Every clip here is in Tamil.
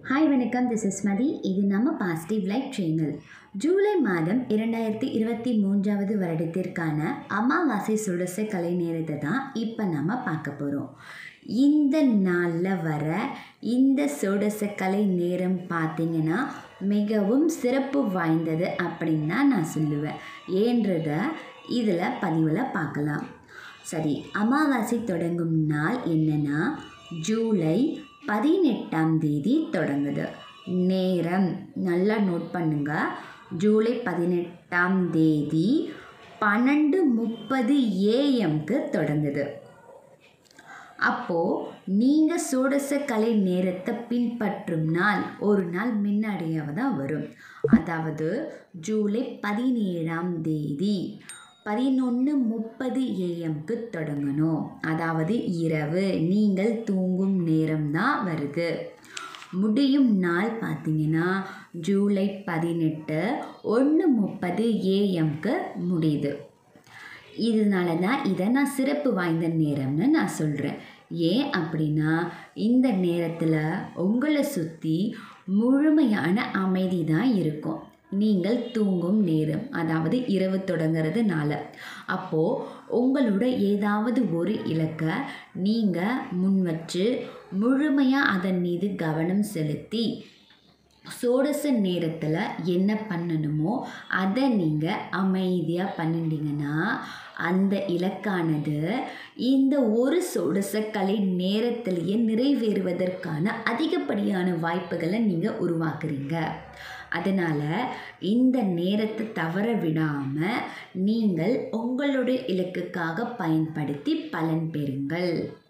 ஹாய் வணக்கம் திஸ் இஸ் மதி இது நம்ம பாசிட்டிவ் லைஃப் சேனல் ஜூலை மாதம் இரண்டாயிரத்தி இருபத்தி மூன்றாவது வருடத்திற்கான அமாவாசை சுடச கலை நேரத்தை தான் இப்போ நம்ம பார்க்க போகிறோம் இந்த நாளில் வர இந்த சுடச கலை நேரம் பார்த்திங்கன்னா மிகவும் சிறப்பு வாய்ந்தது அப்படின்னு தான் நான் சொல்லுவேன் ஏன்றத இதில் பதிவில் பார்க்கலாம் சரி அமாவாசை தொடங்கும் நாள் என்னன்னா ஜூலை பதினெட்டாம் தேதி தொடங்குது நேரம் நல்லா நோட் பண்ணுங்க ஜூலை பதினெட்டாம் தேதி பன்னெண்டு முப்பது ஏஎம்க்கு தொடங்குது அப்போது நீங்கள் சூடச கலை நேரத்தை பின்பற்றும் நாள் ஒரு நாள் முன்னாடியாக தான் வரும் அதாவது ஜூலை பதினேழாம் தேதி பதினொன்று முப்பது ஏஎம்க்கு தொடங்கணும் அதாவது இரவு நீங்கள் தூங்கும் நேரம் தான் வருது முடியும் நாள் பார்த்தீங்கன்னா ஜூலை பதினெட்டு ஒன்று முப்பது ஏஎம்க்கு முடியுது இதனால தான் இதை நான் சிறப்பு வாய்ந்த நேரம்னு நான் சொல்கிறேன் ஏன் அப்படின்னா இந்த நேரத்தில் உங்களை சுற்றி முழுமையான அமைதி தான் இருக்கும் நீங்கள் தூங்கும் நேரம் அதாவது இரவு தொடங்கிறதுனால அப்போது உங்களோட ஏதாவது ஒரு இலக்கை நீங்கள் முன் வச்சு முழுமையாக அதன் மீது கவனம் செலுத்தி சோடச நேரத்தில் என்ன பண்ணணுமோ அதை நீங்கள் அமைதியாக பண்ணிட்டீங்கன்னா அந்த இலக்கானது இந்த ஒரு சோடச கலை நேரத்திலேயே நிறைவேறுவதற்கான அதிகப்படியான வாய்ப்புகளை நீங்கள் உருவாக்குறீங்க அதனால் இந்த நேரத்தை தவற விடாமல் நீங்கள் உங்களுடைய இலக்குக்காக பயன்படுத்தி பலன் பெறுங்கள்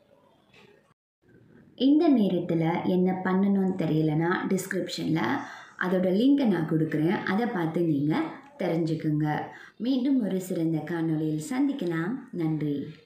இந்த நேரத்தில் என்ன பண்ணணும்னு தெரியலனா டிஸ்கிரிப்ஷனில் அதோட லிங்கை நான் கொடுக்குறேன் அதை பார்த்து நீங்கள் தெரிஞ்சுக்குங்க மீண்டும் ஒரு சிறந்த காணொளியில் சந்திக்கலாம் நன்றி